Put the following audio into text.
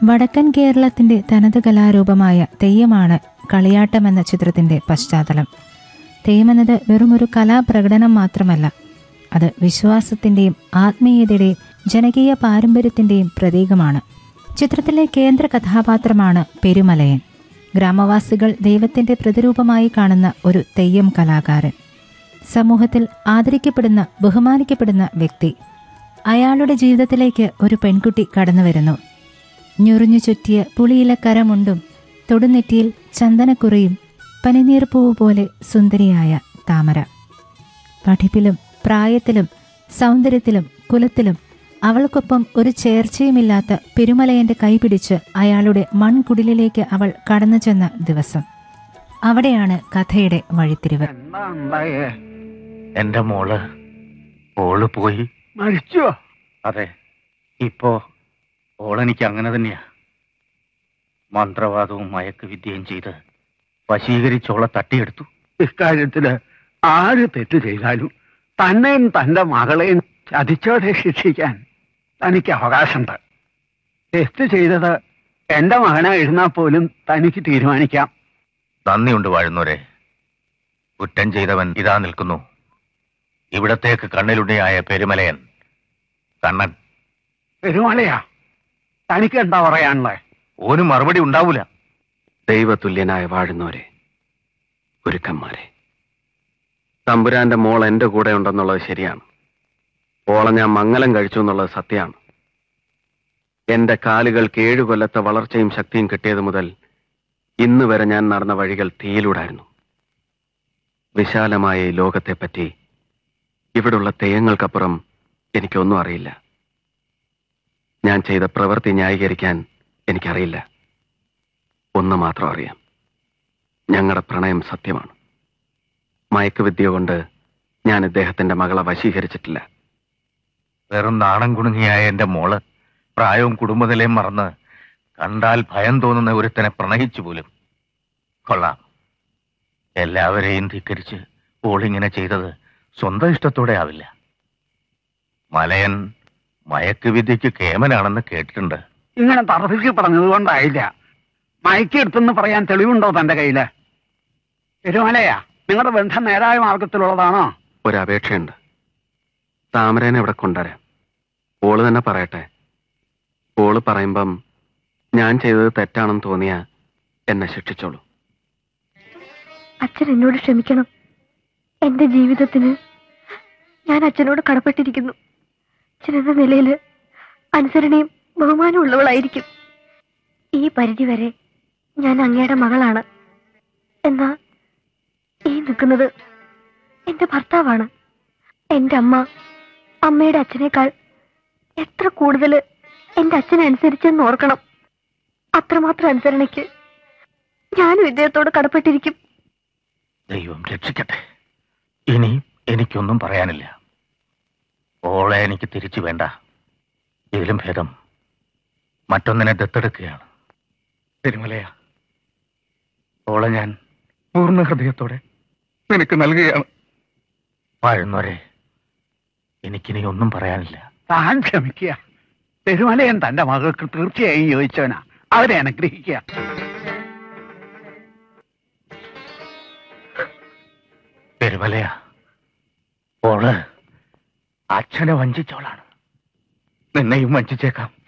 വടക്കൻ കേരളത്തിന്റെ തനത് കലാരൂപമായ തെയ്യമാണ് കളിയാട്ടം എന്ന ചിത്രത്തിന്റെ പശ്ചാത്തലം തെയ്യമെന്നത് വെറുമൊരു കലാപ്രകടനം മാത്രമല്ല അത് വിശ്വാസത്തിന്റെയും ആത്മീയതയുടെയും ജനകീയ പാരമ്പര്യത്തിന്റെയും പ്രതീകമാണ് ചിത്രത്തിലെ കേന്ദ്ര കഥാപാത്രമാണ് പെരുമലയൻ ഗ്രാമവാസികൾ ദൈവത്തിന്റെ പ്രതിരൂപമായി കാണുന്ന ഒരു തെയ്യം കലാകാരൻ സമൂഹത്തിൽ ആദരിക്കപ്പെടുന്ന ബഹുമാനിക്കപ്പെടുന്ന വ്യക്തി അയാളുടെ ജീവിതത്തിലേക്ക് ഒരു പെൺകുട്ടി കടന്നു വരുന്നു ഞൊറിഞ്ഞു ചുറ്റിയ പുളിയിലക്കരമുണ്ടും തൊടുനെറ്റിയിൽ ചന്ദനക്കുറയും പനിനീർപ്പൂവ് പോലെ സുന്ദരിയായ താമര പഠിപ്പിലും പ്രായത്തിലും സൗന്ദര്യത്തിലും കുലത്തിലും അവൾക്കൊപ്പം ഒരു ചേർച്ചയുമില്ലാത്ത പെരുമലയന്റെ കൈപിടിച്ച് അയാളുടെ മൺകുടിലിലേക്ക് അവൾ കടന്നു ചെന്ന ദിവസം അവിടെയാണ് കഥയുടെ വഴിത്തിരിവ് എന്താ ഉണ്ടായേ എന്റെ മോള് ഓള് പോയി മരിച്ചോ അതെ ഇപ്പോ ഓളെനിക്ക് അങ്ങനെ തന്നെയാ മന്ത്രവാദവും മയക്കുവിദ്യയും ചെയ്ത് വശീകരിച്ചോളെ തട്ടിയെടുത്തു ഇക്കാര്യത്തില് ആര് തെറ്റ് ചെയ്താലും തന്നെയും തന്റെ മകളെയും ചതിച്ചോടെ ശിക്ഷിക്കാൻ തനിക്ക് അവകാശമുണ്ട് തെറ്റ് ചെയ്തത് എന്റെ മകനായിരുന്നാൽ പോലും തനിക്ക് തീരുമാനിക്കാം നന്ദിയുണ്ട് വാഴുന്നവരെ കുറ്റം ചെയ്തവൻ ഇതാ നിൽക്കുന്നു ഇവിടത്തേക്ക് കണ്ണിലുടയായ പെരുമലയൻ കണ്ണൻ പെരുമലയാ തനിക്ക് എന്താ പറയാനുള്ളത് ഓന് മറുപടി ഉണ്ടാവൂല ദൈവതുല്യനായ വാഴുന്നവരെ ഗുരുക്കന്മാരെ തമ്പുരാന്റെ മോൾ എന്റെ കൂടെ ഉണ്ടെന്നുള്ളത് ശരിയാണ് ഓളെ ഞാൻ മംഗലം കഴിച്ചു എന്നുള്ളത് സത്യമാണ് എന്റെ കാലുകൾക്ക് ഏഴു കൊല്ലത്തെ വളർച്ചയും ശക്തിയും കിട്ടിയത് മുതൽ ഇന്ന് വരെ ഞാൻ നടന്ന വഴികൾ തീയിലൂടായിരുന്നു വിശാലമായ ഈ ലോകത്തെപ്പറ്റി ഇവിടുള്ള തെയ്യങ്ങൾക്കപ്പുറം എനിക്കൊന്നും അറിയില്ല ഞാൻ ചെയ്ത പ്രവൃത്തി ന്യായീകരിക്കാൻ എനിക്കറിയില്ല ഒന്ന് മാത്രം അറിയാം ഞങ്ങളുടെ പ്രണയം സത്യമാണ് മയക്കുവിദ്യ കൊണ്ട് ഞാൻ ഇദ്ദേഹത്തിന്റെ മകളെ വശീകരിച്ചിട്ടില്ല വെറും നാണം കുണുങ്ങിയായ എന്റെ മോള് പ്രായവും കുടുംബനിലയും മറന്ന് കണ്ടാൽ ഭയം തോന്നുന്ന ഒരുത്തനെ പ്രണയിച്ചു പോലും കൊള്ളാം എല്ലാവരെയും ധിക്കരിച്ച് ഓളിങ്ങനെ ചെയ്തത് സ്വന്തം ഇഷ്ടത്തോടെ ആവില്ല മലയൻ മയക്കുവിദ്യക്ക് കേമനാണെന്ന് കേട്ടിട്ടുണ്ട് ഇങ്ങനെ തറപ്പിച്ച് പറഞ്ഞത് കൊണ്ടായില്ല മയക്കെടുത്തെന്ന് പറയാൻ തെളിവുണ്ടോ തന്റെ കയ്യില് പെരുമലയാ നിങ്ങളുടെ ബന്ധം നേരായ മാർഗത്തിലുള്ളതാണോ ഒരപേക്ഷയുണ്ട് താമരേനെ ഇവിടെ കൊണ്ടുവരാം ഓള് തന്നെ പറയട്ടെ ഓള് പറയുമ്പം ഞാൻ ചെയ്തത് തെറ്റാണെന്ന് തോന്നിയ എന്നെ ശിക്ഷിച്ചോളൂ അച്ഛൻ എന്നോട് ക്ഷമിക്കണം എന്റെ ജീവിതത്തിന് ഞാൻ അച്ഛനോട് കടപ്പെട്ടിരിക്കുന്നു അച്ഛൻ എന്ന നിലയിൽ അനുസരണയും ബഹുമാനവും ഉള്ളവളായിരിക്കും ഈ പരിധിവരെ ഞാൻ അങ്ങയുടെ മകളാണ് എന്നാ ഈ നിൽക്കുന്നത് എന്റെ ഭർത്താവാണ് എന്റെ അമ്മ അമ്മയുടെ അച്ഛനേക്കാൾ എത്ര കൂടുതൽ എന്റെ അച്ഛനെ അനുസരിച്ചെന്ന് ഓർക്കണം അത്രമാത്രം അനുസരണയ്ക്ക് ഞാനും ഇദ്ദേഹത്തോട് കടപ്പെട്ടിരിക്കും ദൈവം രക്ഷിക്കട്ടെ ഇനി എനിക്കൊന്നും പറയാനില്ല ഓളെ എനിക്ക് തിരിച്ചു വേണ്ട ഇതിലും ഭേദം മറ്റൊന്നിനെ ദത്തെടുക്കുകയാണ് തിരുമലയ ഓളെ ഞാൻ പൂർണ്ണ ഹൃദയത്തോടെ നിനക്ക് നൽകുകയാണ് വാഴുന്നവരെ എനിക്കിനി ഒന്നും പറയാനില്ല താൻ ക്ഷമിക്കുക പെരുമലയൻ തന്റെ മകൾക്ക് തീർച്ചയായും യോജിച്ചവനാ അവരെ അനുഗ്രഹിക്കുക പെരുമലയ ഓള് അച്ഛനെ വഞ്ചിച്ചോളാണ് നിന്നെയും വഞ്ചിച്ചേക്കാം